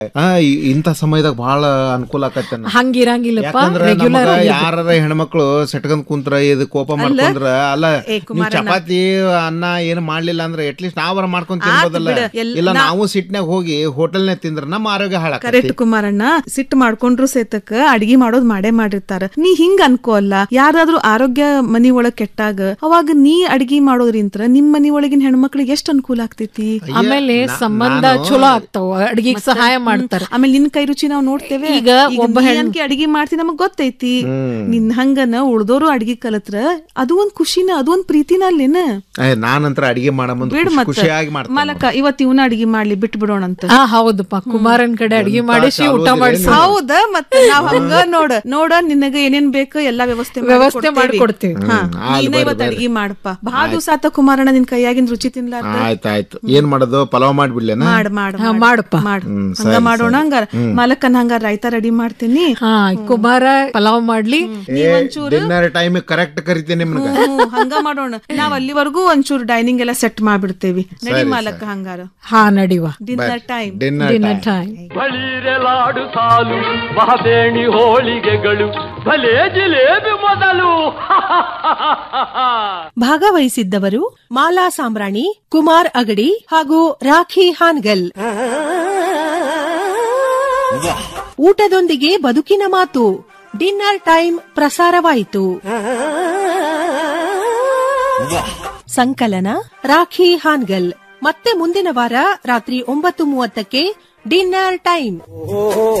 ಆ, ಇ- ಇಂಥ ಸಮಯದಾಗ ಬಹಳ ಅನುಕೂಲ ಆಕತ್ತೆ ಅಣ್ಣ. ಹಂಗಿರಂಗಿಲ್ಲಪ್ಪ ಯಾಕಂದ್ರ ರೆಗ್ಯುಲರ್ ನಮಗ ಯಾರ ಹೆಣ್ಮಕ್ಳು ಸೆಟ್ಕೊಂಡ್ ಕುಂತ್ರ ಇದು ಕೋಪ ಮಾಡ್ಕೊಂಡ್ರ ಅಲ್ಲ ಏ, ನೀವ್ ಕುಮಾರಣ್ಣ. ಚಪಾತಿ ಅನ್ನ ಏನು ಮಾಡ್ಲಿಲ್ಲ ಅಂದ್ರೆ ಅಟ್ಲೀಸ್ಟ್ ನಾವರ ಮಾಡ್ಕೊಂಡ್ ತಿನ್ಬೋದಲ್ಲ ಬಿಡು. ಎಲ್- ಇಲ್ಲ ನಾ- ನಾವು ಸಿಟ್ನಾಗ ಹೋಗಿ ಹೋಟೆಲ್ನೇ ತಿಂದ್ರ ನಮ್ಮ ಆರೋಗ್ಯ ಹಾಳಾಕತಿ ಕರೆಕ್ಟ್ ಕುಮಾರಣ್ಣ ಸಿಟ್ಟು ಮಾಡ್ಕೊಂಡ್ರು ಸೇತಕ್ಕ ಅಡಿಗೆ ಮಾಡೋದ್ ಮಾಡೇ ಮಾಡಿರ್ತಾರ ನೀ ಹಿಂಗ ಅನ್ಕೋ ಅಲ್ಲ ಯಾರಾದ್ರೂ ಆರೋಗ್ಯ ಮನಿ ಒಳಗ್ ಕೆಟ್ಟಾಗ ಅವಾಗ ನೀ ಅಡಿಗೆ ಮಾಡೋದ್ರಿಂತ್ರ ನಿಮ್ ಮನಿ ಒಳಗಿನ ಹೆಣ್ಮಕ್ಳಿಗೆ ಎಷ್ಟ್ ಅನುಕೂಲ ಆಗ್ತೈತಿ ಆಮೇಲೆ ಸಂಬಂಧ ಚಲೋ ಆಗ್ತಾವ ಅಡ್ಗಿಗ್ ಸಹಾಯ ಮಾಡ್ತಾರ ಆಮೇಲೆ ನಿನ್ ಕೈ ರುಚಿ ನಾವ್ ನೋಡ್ತೇವೆ ಈಗ ಒಬ್ಬ ನೀ ಹೆಣ್- ಅನ್ಕೆ ಅಡಿಗೆ ಮಾಡ್ತಿ ನಮಗ್ ಗೊತ್ತೈತಿ ನಿನ್ ಹಂಗನ ಉಳ್ದೋರು ಅಡಿಗೆ ಕಲತ್ರ ಅದು ಒಂದ್ ಖುಷಿನ ಅದು ಒಂದ್ ಪ್ರೀತಿನ ಅಲ್ಲೇನ ಏ, ನಾನಂತ್ರ ಅಡಿಗೆ ಮಾಡ ಮುಂದೆ ಬಿಡ್ ಮತ್ತ ಖುಷಿಯಾಗಿ ಮಾಡ್ತೀನಿ ಮಲಕ ಇವತ್ ಇವನ ಅಡಿಗೆ ಮಾಡ್ಲಿ ಬಿಟ್ಟು ಬಿಡೋಣ ಅಂತ ಹಾ ಹೌದಪ್ಪ ಕುಮಾರನ್ ಕಡೆ ಅಡ್ಗೆ ಮಾಡಿಸಿ ಊಟ ಮಾಡಿಸಿ ಹೌದ ಮತ್ತ ನಾವ್ ಹಂಗ ನೋಡ ನೋಡ ನಿನಗ ಏನೇನ್ ಬೇಕು ಎಲ್ಲಾ ವ್ಯವಸ್ಥೆ ವ್ಯವಸ್ಥೆ ಮಾಡ್ಕೊಡ್ತೀವಿ. ಹಾ ಆಲ್ ನೀನ ಬರ್ರಿ, ಇವತ್ ಅಡಿಗೆ ಮಾಡಪ್ಪ ಬಹಳ ದಿವಸ ಆತ ಕುಮಾರಣ್ಣ ನಿನ್ ಕೈಯಾಗಿನ ರುಚಿ ತಿನ್ಲಾರ್ದ ಆಯ್ತಾಯ್ತು ಏನ್ ಮಾಡೋದು ಪಲಾವ್ ಮಾಡ್ಬಿಡ್ಲೇನ ಮಾಡ್ ಮಾಡ್ ಹಾ, ಮಾಡ್. ಮಾಡಪ್ಪ ಮಾಡ್ ಹಂಗ ಮಾಡೋಣ ಹಂಗಾರ ಮಲಕನ್ ಹಂಗಾರ ರಾಯ್ತಾ ರೆಡಿ ಮಾಡ್ತೀನಿ ಹಾ ಕುಮಾರ ಪಲಾವ್ ಮಾಡ್ಲಿ ಡಿನ್ನರ್ ಟೈಮ್ ಕರೆಕ್ಟ್ ಕರಿತೀನಿ ನಿಮ್ಗ ಹ್ಮ್, ಹಂಗ ಮಾಡೋಣ ನಾವ್ ಅಲ್ಲಿವರೆಗೂ ಒಂಚೂರು ಡೈನಿಂಗ್ ಎಲ್ಲ ಸೆಟ್ ಮಾಡ್ಬಿಡ್ತೇವಿ ನಡಿ ಮಾಲಕ ಹಂಗಾರ ಹಾ ನಡಿವ dinner time dinner dinner time ಬಳಿರೆಲಾಡು ಸಾಲು ಮಹಬೇಣಿ ಹೋಳಿಗೆಗಳು ಭಲೇ ಜಿಲೇಬಿ ಮೊದಲು ಭಾಗವಹಿಸಿದ್ದವರು ಮಾಲಾ ಸಾಂಬ್ರಾಣಿ ಕುಮಾರ್ ಅಗಡಿ ಹಾಗೂ ರಾಖಿ ಹಾನ್ಗಲ್ ಊಟದೊಂದಿಗೆ ಬದುಕಿನ ಮಾತು ಡಿನ್ನರ್ ಟೈಮ್ ಪ್ರಸಾರವಾಯಿತು ಸಂಕಲನ ರಾಖಿ ಹಾನ್ಗಲ್ ಮತ್ತೆ ಮುಂದಿನ ವಾರ ರಾತ್ರಿ ಒಂಬತ್ತು ಮೂವತ್ತಕ್ಕೆ ಡಿನ್ನರ್ ಟೈಮ್